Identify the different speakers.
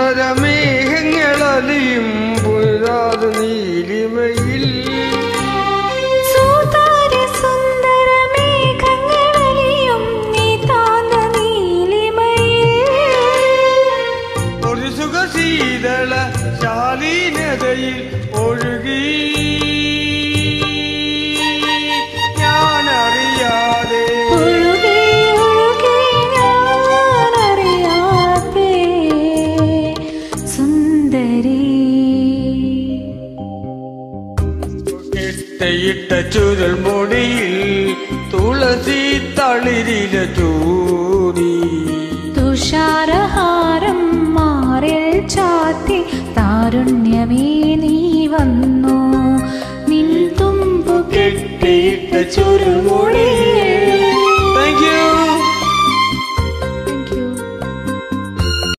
Speaker 1: സുന്ദരമേഘങ്ങളലിയും പുരാത നീലിമയിൽ
Speaker 2: സൂതാരി സുന്ദര മേഘങ്ങളലിയും നീതാന്ത നീലിമയിൽ
Speaker 1: ഒരു സുഖശീതള ശാലീനതയിൽ ഒഴുകി ഞാനറിയാതെ
Speaker 2: ഒഴുകി ഒഴുകി ഞാനറിയാതെ സുന്ദരി
Speaker 1: കെട്ടയിട്ട ചുരുൾ മുടിയിൽ തുളസി തളിരില ചൂടി
Speaker 2: തുഷാരഹാരം മാറിൽ ചാത്തി താരുണ്യമേ നീ വന്നു നിൻ തുമ്പു കെട്ടിയിട്ട ചുരുമുടിയിൽ